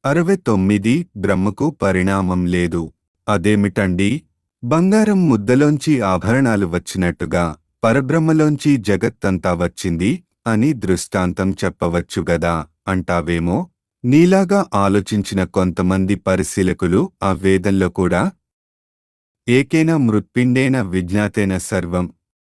అరవై తొమ్మిది బ్రహ్మకు పరిణామం లేదు అదేమిటండి బంగారం ముద్దలోంచి ఆభరణాలు వచ్చినట్టుగా పరబ్రహ్మలోంచి జగత్తంతా వచ్చింది అని దృష్టాంతం చెప్పవచ్చుగదా అంటావేమో నీలాగా ఆలోచించిన కొంతమంది పరిశీలకులు ఆ వేదంలో కూడా ఏకేన మృత్పిండేన విజ్ఞాతేన సర్వం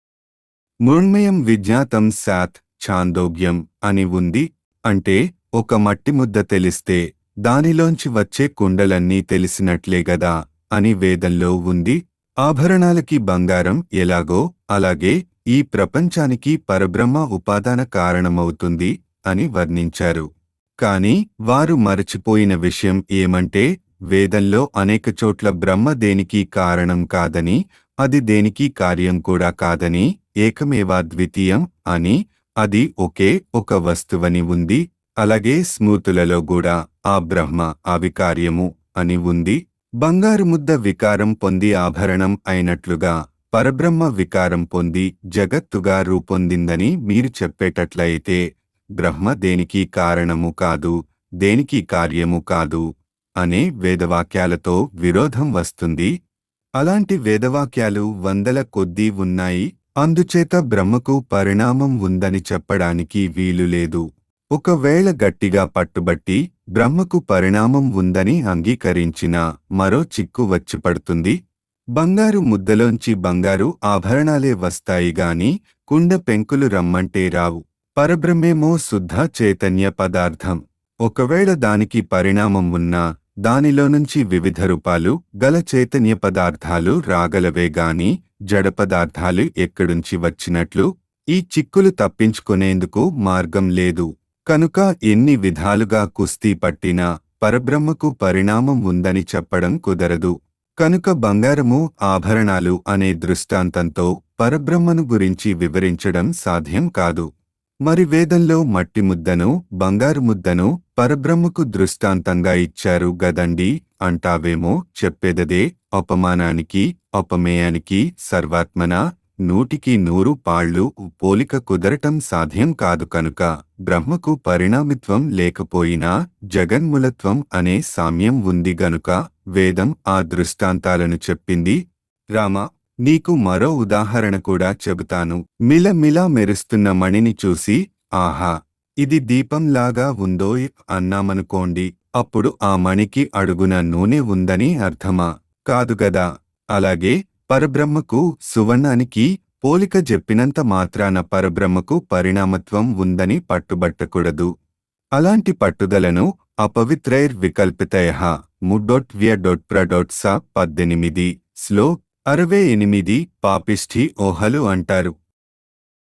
మృణ్మయం విజ్ఞాతం సాత్ ఛాందోగ్యం అని ఉంది అంటే ఒక మట్టి ముద్ద తెలిస్తే దానిలోంచి వచ్చే కుండలన్నీ తెలిసినట్లే గదా అని వేదంలో ఉంది ఆభరణాలకి బంగారం ఎలాగో అలాగే ఈ ప్రపంచానికి పరబ్రహ్మ ఉపాదాన కారణమవుతుంది అని వర్ణించారు కాని వారు మరచిపోయిన విషయం ఏమంటే వేదంలో అనేక చోట్ల బ్రహ్మ దేనికి కారణం కాదని అది దేనికి కార్యం కూడా కాదని ఏకమేవా ద్వితీయం అని అది ఒకే ఒక వస్తువని ఉంది అలాగే స్మృతులలో కూడా ఆ బ్రహ్మ అవికార్యము అని ఉంది బంగారు ముద్ద వికారం పొంది ఆభరణం అయినట్లుగా పరబ్రహ్మ వికారం పొంది జగత్తుగా రూపొందిందని మీరు చెప్పేటట్లయితే బ్రహ్మ దేనికి కారణము కాదు దేనికి కార్యము కాదు అనే వేదవాక్యాలతో విరోధం వస్తుంది అలాంటి వేదవాక్యాలు వందల కొద్దీ ఉన్నాయి అందుచేత బ్రహ్మకు పరిణామం ఉందని చెప్పడానికి వీలు లేదు ఒకవేళ గట్టిగా పట్టుబట్టి బ్రహ్మకు పరిణామం ఉందని అంగీకరించిన మరో చిక్కు వచ్చి పడుతుంది బంగారు ముద్దలోంచి బంగారు ఆభరణాలే వస్తాయి గాని కుండ పెంకులు రమ్మంటే రావు పరబ్రహ్మేమో శుద్ధ చైతన్య పదార్థం ఒకవేళ దానికి పరిణామం ఉన్నా దానిలో నుంచి వివిధ రూపాలు గల చైతన్య పదార్థాలు రాగలవే గాని జడ పదార్థాలు ఎక్కడుంచి వచ్చినట్లు ఈ చిక్కులు తప్పించుకునేందుకు మార్గం లేదు కనుక ఎన్ని విధాలుగా కుస్తీ పట్టినా పరబ్రహ్మకు పరిణామం ఉందని చెప్పడం కుదరదు కనుక బంగారము ఆభరణాలు అనే దృష్టాంతంతో పరబ్రహ్మను గురించి వివరించడం సాధ్యం కాదు మరి వేదంలో మట్టి ముద్దను బంగారు ముద్దను పరబ్రహ్మకు దృష్టాంతంగా ఇచ్చారు గదండి అంటావేమో చెప్పేదదే అపమానానికి అపమేయానికి సర్వాత్మన నూటికి నూరు పాళ్ళు పోలిక కుదరటం సాధ్యం కాదు కనుక బ్రహ్మకు పరిణామిత్వం లేకపోయినా జగన్మూలత్వం అనే సామ్యం ఉంది గనుక వేదం ఆ దృష్టాంతాలను చెప్పింది రామ నీకు మరో ఉదాహరణ కూడా చెబుతాను మిలమిలా మెరుస్తున్న మణిని చూసి ఆహా ఇది దీపంలాగా ఉందో అన్నామనుకోండి అప్పుడు ఆ మణికి అడుగున నూనె ఉందని అర్థమా కాదుగదా అలాగే పరబ్రహ్మకు సువర్ణానికి పోలిక చెప్పినంత మాత్రాన పరబ్రహ్మకు పరిణామత్వం ఉందని పట్టుబట్టకూడదు అలాంటి పట్టుదలను అపవిత్రైర్ వికల్పితయ ముడొట్ వ్య డొట్ ప్రడొట్ స పద్దెనిమిది స్లో అరవై ఎనిమిది పాపిష్ఠి ఓహలు అంటారు